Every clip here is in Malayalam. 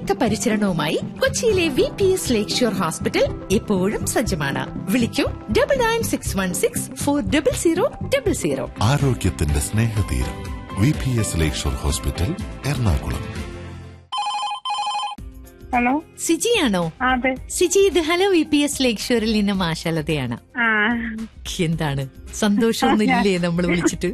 വിദഗ്ധ പരിചരണവുമായി കൊച്ചിയിലെ V P S lake shore hospital എപ്പോഴും സജ്ജമാണ് വിളിക്കൂ double nine six one six four double zero double zero ആരോഗ്യത്തിന്റെ സ്നേഹതീരം V P S lakeshore hospital Ernakulam hello സിജിയാണോ ആ, അതെ സിജി ഇത് hello V P S lake ഷോറിൽ നിന്ന് മാഷാലതയാണ് ആ എന്താണ് സന്തോഷമൊന്നുമില്ലേ നമ്മൾ വിളിച്ചിട്ട്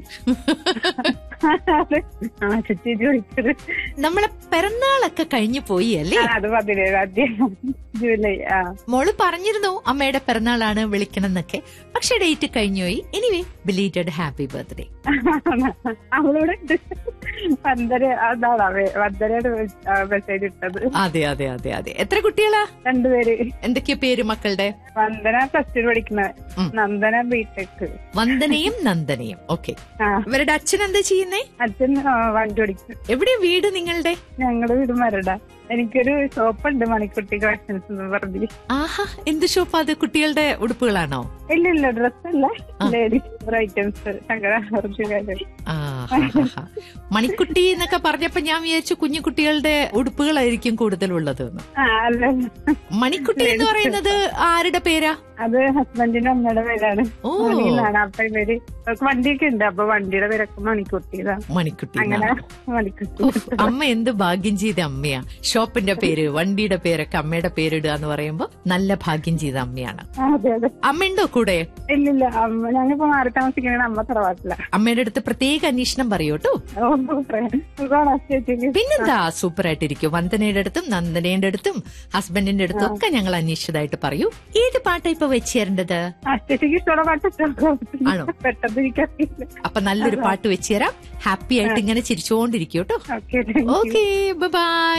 അതെ ആ ചേച്ചി വിളിച്ചത് നമ്മളെ പിറന്നാളൊക്കെ കഴിഞ്ഞു പോയി അല്ലേ ആ, അത് പതിനേഴാം തീയതി ജൂലൈ ആ മോള് പറഞ്ഞിരുന്നു അമ്മയുടെ പിറന്നാളാണ് വിളിക്കണം എന്നൊക്കെ പക്ഷെ ഡേറ്റ് കഴിഞ്ഞുപോയി എനിവേ ബിലീറ്റഡ് ഹാപ്പി ബർത്ത്ഡേ അവളോട് ഉണ്ട്. വന്ദന അതാണ് അവ വന്ദനയുടെ മെസ്സേജ് ഇട്ടത് അതെ അതെ അതെ അതെ എത്ര കുട്ടികളാ രണ്ടുപേര് എന്തൊക്കെയാ പേര് മക്കളുടെ വന്ദന പ്ലസ് ടു പഠിക്കുന്ന ഉം. നന്ദന ബിടെക് വന്ദനയും നന്ദനയും ഓക്കെ ആ ഇവരുടെ അച്ഛൻ എന്താ ചെയ്യുന്നേ അച്ഛൻ ആ, വണ്ടി ഓടിക്കും എവിടെയാ വീട് നിങ്ങളുടെ ഞങ്ങളുടെ വീട് മരട എനിക്കൊരു ഷോപ്പുണ്ട് മണിക്കുട്ടി കളക്ഷൻസ് എന്ന് പറഞ്ഞു ആഹാ എന്ത് ഷോപ്പ് അത് കുട്ടികളുടെ ഉടുപ്പുകളാണോ ഇല്ല ഇല്ല ഡ്രസ്സല്ല ആ. ലേഡീസ് ഐറ്റംസ് ശങ്കര ആ, ഹാ, ഹാ, ഹാ. മണിക്കുട്ടി എന്നൊക്കെ പറഞ്ഞപ്പോ ഞാൻ വിചാരിച്ചു കുഞ്ഞു കുട്ടികളുടെ ഉടുപ്പുകളായിരിക്കും കൂടുതൽ ഉള്ളത് എന്ന് ആ അല്ല മണിക്കുട്ടി എന്ന് പറയുന്നത് ആരുടെ പേരാ അത് ഹസ്ബൻഡിന്റെ അമ്മയുടെ പേരാണ് ഓ. മണിയിലാണ് അപ്പൊ ഇവര് അവർക്ക് വണ്ടിയൊക്കെ ഉണ്ട് അപ്പൊ വണ്ടിയുടെ പേരൊക്കെ മണിക്കുട്ടിയതാ മണിക്കുട്ടി അങ്ങനെ എന്നാണ്. മണിക്കുട്ടി ഉഫ്, അമ്മ എന്ത് ഭാഗ്യം ചെയ്ത അമ്മയാ ഷോപ്പിന്റെ പേര് വണ്ടിയുടെ പേരൊക്കെ അമ്മയുടെ പേരിടുക എന്ന് പറയുമ്പോ നല്ല ഭാഗ്യം ചെയ്ത അമ്മയാണ് ആ, അതെ അതെ അമ്മയുണ്ടോ കൂടെ ഇല്ലില്ല അമ്മ ഞങ്ങളിപ്പോ മാറി താമസിക്കുന്ന അമ്മ തറവാട്ടില്ല അമ്മയുടെ അടുത്ത് പ്രത്യേക അന്വേഷണം പറയൂട്ടോ ഓ സുഖാണോ ചേച്ചിക്ക് പിന്നെന്താ സൂപ്പർ ആയിട്ടിരിക്കും വന്ദനയുടെ അടുത്തും നന്ദനയുടെ അടുത്തും ഹസ്ബൻഡിന്റെ അടുത്തും ഒക്കെ ഞങ്ങൾ അന്വേഷിച്ചതായിട്ട് പറയൂ ഏത് പാട്ടാ ഇപ്പൊ വെച്ച് തരേണ്ടത് ആ ചേച്ചിക്ക് ഇഷ്ടമുള്ള പാട്ട് ആണോ? പെട്ടെന്ന് എനിക്കറിയില്ല അപ്പൊ നല്ലൊരു പാട്ട് വെച്ച് തരാം ഹാപ്പി ആയിട്ട് ഇങ്ങനെ ചിരിച്ചുകൊണ്ടിരിക്കും കേട്ടോ ഓക്കെ ഓക്കെ ബൈ